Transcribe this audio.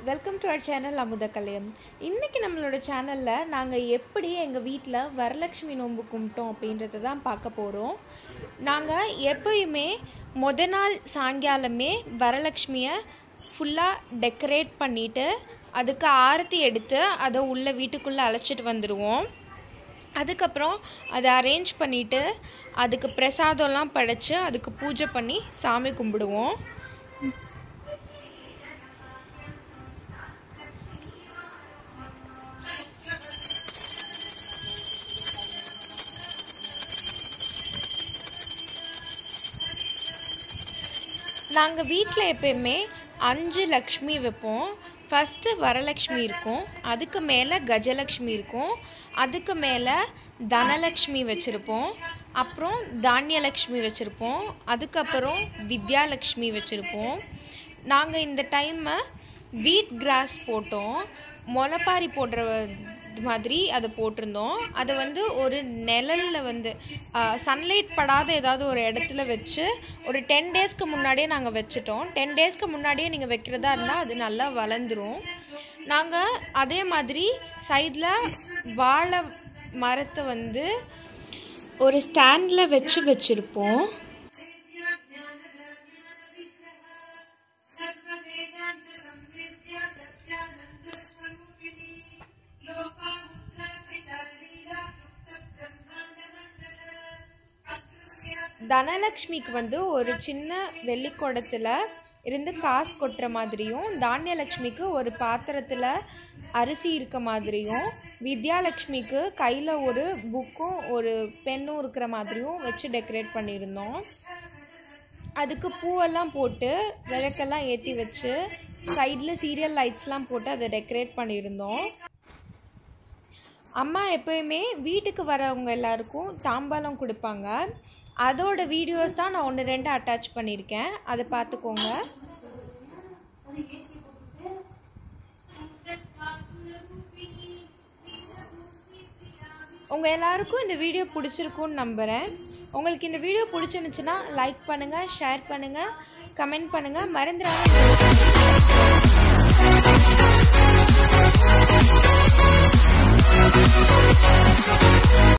welcome to our channel அமுத கல்யாணம் இன்றைக்கி நம்மளோட சேனலில் நாங்கள் எப்படி எங்கள் வீட்டில் வரலட்சுமி நோன்பு கும்பிட்டோம் அப்படின்றத தான் பார்க்க போகிறோம் நாங்கள் எப்பயுமே முத நாள் சாயங்காலமே வரலட்சுமியை ஃபுல்லாக டெக்கரேட் பண்ணிவிட்டு அதுக்கு ஆரத்தி எடுத்து அதை உள்ள வீட்டுக்குள்ளே அழைச்சிட்டு வந்துடுவோம் அதுக்கப்புறம் அதை அரேஞ்ச் பண்ணிவிட்டு அதுக்கு பிரசாதம்லாம் படைச்சு அதுக்கு பூஜை பண்ணி சாமி கும்பிடுவோம் நாங்கள் வீட்டில் எப்பயுமே அஞ்சு லக்ஷ்மி வைப்போம் ஃபஸ்ட்டு வரலக்ஷ்மி இருக்கும் அதுக்கு மேலே கஜலக்ஷ்மி இருக்கும் அதுக்கு மேலே தனலக்ஷ்மி வச்சுருப்போம் அப்புறம் தானியலக்ஷ்மி வச்சுருப்போம் அதுக்கப்புறம் வித்யாலக்ஷ்மி வச்சுருப்போம் நாங்கள் இந்த டைமை வீட் கிராஸ் போட்டோம் முளைப்பாரி போடுற மாதிரி அதை போட்டிருந்தோம் அதை வந்து ஒரு நிழலில் வந்து சன்லைட் படாத ஏதாவது ஒரு இடத்துல வச்சு ஒரு டென் டேஸ்க்கு முன்னாடியே நாங்கள் வச்சுட்டோம் டென் டேஸ்க்கு முன்னாடியே நீங்கள் வைக்கிறதா இருந்தால் அது நல்லா வளர்ந்துரும் நாங்கள் அதே மாதிரி சைடில் வாழை மரத்தை வந்து ஒரு ஸ்டாண்டில் வச்சு வச்சுருப்போம் தனலக்ஷ்மிக்கு வந்து ஒரு சின்ன வெள்ளிக்குடத்தில் இருந்து காசு கொட்டுற மாதிரியும் தானியலக்ஷ்மிக்கு ஒரு பாத்திரத்தில் அரிசி இருக்க மாதிரியும் வித்யாலக்ஷ்மிக்கு கையில் ஒரு புக்கும் ஒரு பென்னும் இருக்கிற மாதிரியும் வச்சு டெக்கரேட் பண்ணியிருந்தோம் அதுக்கு பூவெல்லாம் போட்டு விளக்கெல்லாம் ஏற்றி வச்சு சைடில் சீரியல் லைட்ஸ்லாம் போட்டு அதை டெக்கரேட் பண்ணியிருந்தோம் அம்மா எப்போயுமே வீட்டுக்கு வரவங்க எல்லாருக்கும் தாம்பாலம் கொடுப்பாங்க அதோட வீடியோஸ் தான் நான் ஒன்று ரெண்டு அட்டாச் பண்ணியிருக்கேன் அதை பார்த்துக்கோங்க உங்கள் எல்லாருக்கும் இந்த வீடியோ பிடிச்சிருக்குன்னு நம்புகிறேன் உங்களுக்கு இந்த வீடியோ பிடிச்சிருந்துச்சுன்னா லைக் பண்ணுங்கள் ஷேர் பண்ணுங்கள் கமெண்ட் பண்ணுங்கள் மறந்துடாமல்